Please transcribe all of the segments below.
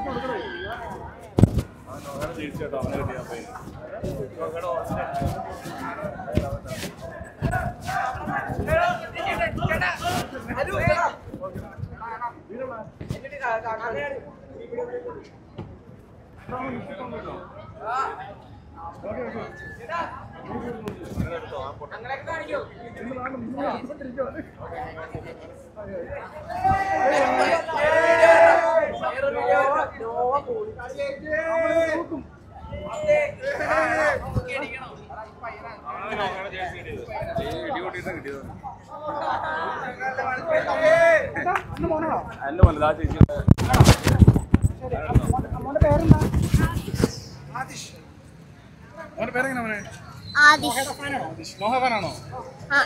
എന്റെ മോനെ ചേച്ചി അവന്റെ പേരെങ്ങനെ അവനെ ആദിഷ് നോഹ ഫാനാണോ ആ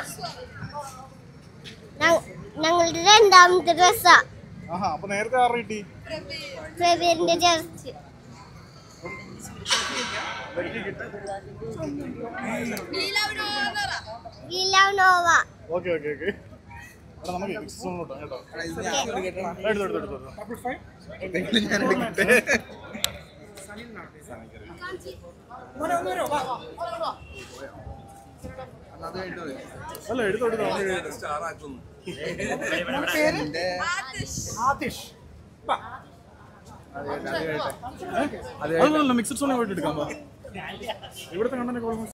ഞ- ഞങ്ങളുടെ രണ്ടാമത്തെ ഡ്രസ്സാ ആഹാ അപ്പൊ നേരത്തെ ആറ് കിട്ടി പ്രവീറിന്റെ ജേഴ്സി ലീലാവ് നോവ ഓക്കെ ഓക്കെ ഓക്കെ എടാ നമുക്ക് മിക്സ് സോൺ കിട്ടാം കേട്ടോ എടുത്തു എടുത്തു എടുത്തു അല്ല എടുത്തു എടുത്തു ആതിഷ് അതല്ല മിക്സഡ് സോണിൽ പോയിട്ട് എടുക്കാം വാ. ഇവിടുത്തെ കണ്ടന്റ്